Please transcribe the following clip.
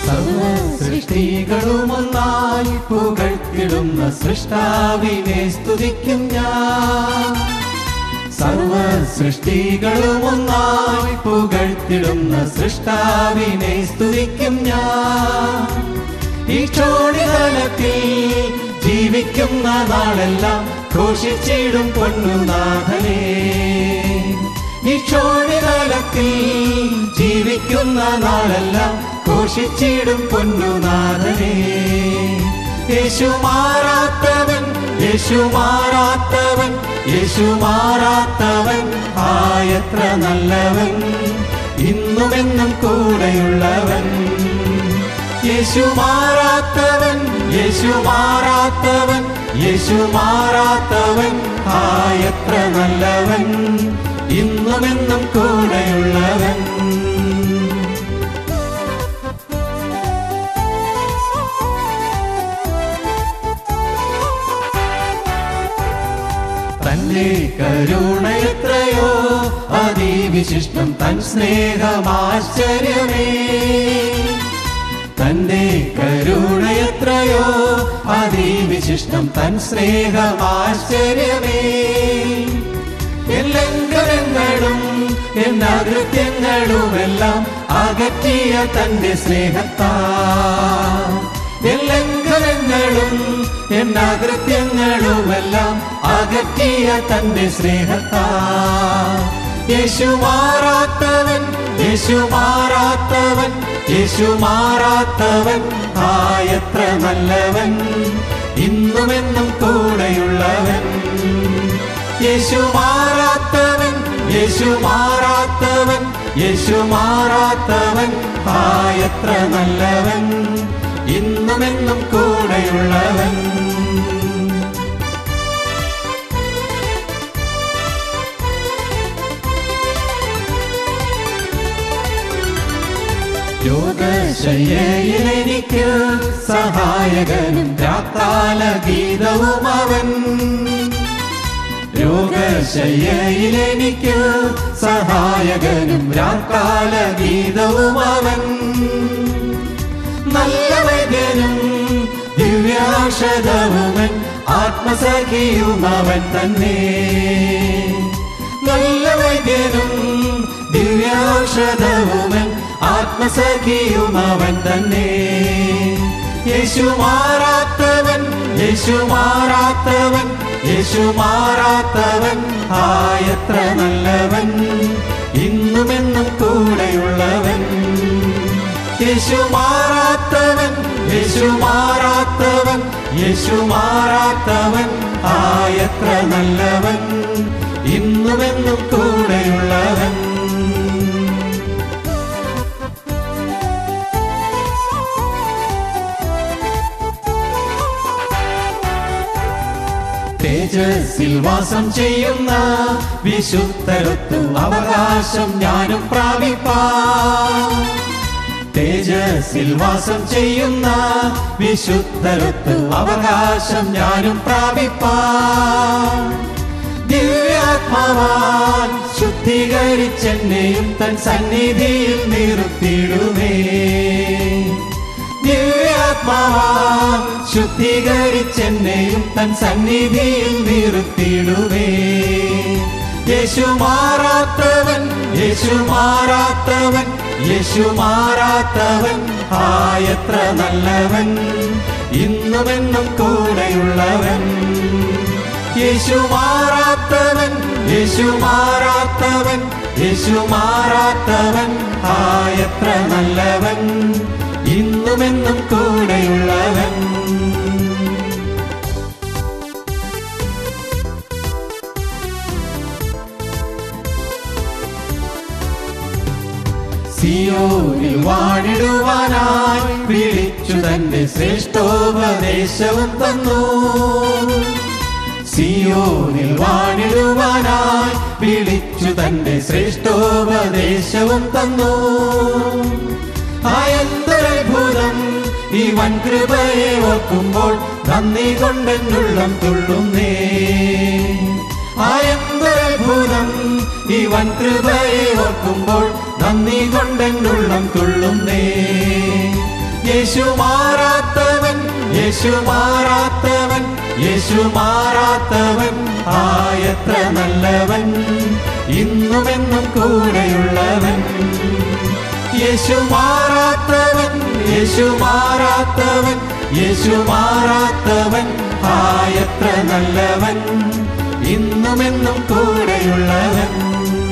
സർവ സൃഷ്ടികളും ഒന്നായി പുകഴ്ത്തിടുന്ന സൃഷ്ടാവിനെ സ്തുതിക്കും ഞാൻ സർവ സൃഷ്ടികളും ഒന്നായി പുകഴ്ത്തിടുന്ന സൃഷ്ടാവിനെ സ്തുതിക്കും ഞാൻ ഈ ചോടിതലത്തിൽ ജീവിക്കുന്ന നാളെല്ലാം ഘോഷിച്ചിടും പൊന്നുനാഥനെ ഈ ചോടിതലത്തിൽ ജീവിക്കുന്ന നാളെല്ലാം ഘോഷിച്ചിടും പൊന്നുനാഥനെ യേശു മാറാത്തവൻ യേശു മാറാത്തവൻ യേശു മാറാത്തവൻ ആയത്ര നല്ലവൻ ഇന്നുമെന്നും കൂടെയുള്ളവൻ യേശു മാറാത്തവൻ യേശു മാറാത്തവൻ യേശു മാറാത്തവൻ ആയത്ര നല്ലവൻ ഇന്നുമെന്നും കൂടെയുള്ളവൻ തന്റെ കരുണയത്രയോ അതിവിശിഷ്ടം തൻ സ്നേഹമാശ്ചര്യമേ തന്റെ കരുണയത്രയോ അതിവിശിഷ്ടം തൻ സ്നേഹമാശ്ചര്യമേ എല്ലങ്കരങ്ങളും എന്നകൃത്യങ്ങളുമെല്ലാം അകറ്റിയ തന്റെ സ്നേഹത്താ എല്ലങ്കരങ്ങളും എന്നകൃത്യങ്ങളുമെല്ലാം അകറ്റിയ തന്റെ സ്നേഹത്താ യേശു മാറാത്തവൻ യേശു മാറാത്തവൻ യേശു മാറാത്തവൻ ആയത്ര നല്ലവൻ ഇന്നുമെന്നും കൂടെയുള്ളവൻ യേശു മാറാത്തവൻ യേശു മാറാത്തവൻ യേശു മാറാത്തവൻ ആയത്ര നല്ലവൻ ഇന്നുമെന്നും കൂടെയുള്ളവൻ യോഗശയ്യയിലെനിക്ക് സഹായകനും രാത്താല ഗീതവും അവൻ രോഗശയ്യയിലെനിക്ക് സഹായകനും രാക്കാല ഗീതവും അവൻ നല്ല വൈദ്യനും ദിവ്യാഷതവുമൻ ആത്മസഖിയും അവൻ തന്നെ നല്ല വൈദ്യനും ദിവ്യാഷതവുമൻ ആത്മസഖിയും അവൻ തന്നെ യേശു മാറാത്തവൻ യേശു മാറാത്തവൻ യേശു മാറാത്തവൻ ആയത്ര നല്ലവൻ ഇന്നുമെന്നും കൂടെയുള്ളവൻ യേശു മാറാത്തവൻ യേശു മാറാത്തവൻ യേശു മാറാത്തവൻ ആയത്ര നല്ലവൻ ഇന്നുമെന്നും കൂടെയുള്ളവൻ തേജസ്സിൽ വാസം ചെയ്യുന്ന വിശുദ്ധരത്തു അവകാശം ഞാനും പ്രാപിപ്പാ തേജസ്സിൽ വാസം ചെയ്യുന്ന വിശുദ്ധരത്തു അവകാശം ഞാനും പ്രാപിപ്പാ ദിവ്യാത്മാവാൻ ശുദ്ധീകരിച്ചെന്നെയും തൻ സന്നിധിയിൽ നിർത്തിയിടുമേ ദിവ്യാത്മാവാൻ ശുദ്ധീകരിച്ചെന്നെയും തൻ സന്നിധിയിൽ നിർത്തിയിടുവേ യേശു മാറാത്തവൻ യേശു മാറാത്തവൻ യേശു മാറാത്തവൻ ആയത്ര നല്ലവൻ ഇന്നുമെന്നും കൂടെയുള്ളവൻ യേശു മാറാത്തവൻ യേശു മാറാത്തവൻ യേശു മാറാത്തവൻ ആയത്ര നല്ലവൻ ഇന്നുമെന്നും കൂടെയുള്ളവൻ സിയോനിൽ വാണിടുവാനായി വിളിച്ചു തന്റെ ശ്രേഷ്ഠോപദേശവും തന്നു സിയോനിൽ വാണിടുവാനായി വിളിച്ചു തന്റെ ശ്രേഷ്ഠോപദേശവും തന്നു ആയന്തരത്ഭുതം ഈ വൻകൃപയെ ഓർക്കുമ്പോൾ നന്ദി കൊണ്ടെന്നുള്ളം തുള്ളുന്നേ ആയന്തരത്ഭുതം ഈ വൻകൃപയെ ഓർക്കുമ്പോൾ നന്ദി കൊണ്ടെന്നുള്ളം തുള്ളുന്നേ യേശു മാറാത്തവൻ യേശു മാറാത്തവൻ യേശു മാറാത്തവൻ ആയത്ര നല്ലവൻ ഇന്നുമെന്നും കൂടെയുള്ളവൻ യേശു മാറാത്തവൻ യേശു മാറാത്തവൻ യേശു മാറാത്തവൻ ആയത്ര നല്ലവൻ ഇന്നുമെന്നും കൂടെയുള്ളവൻ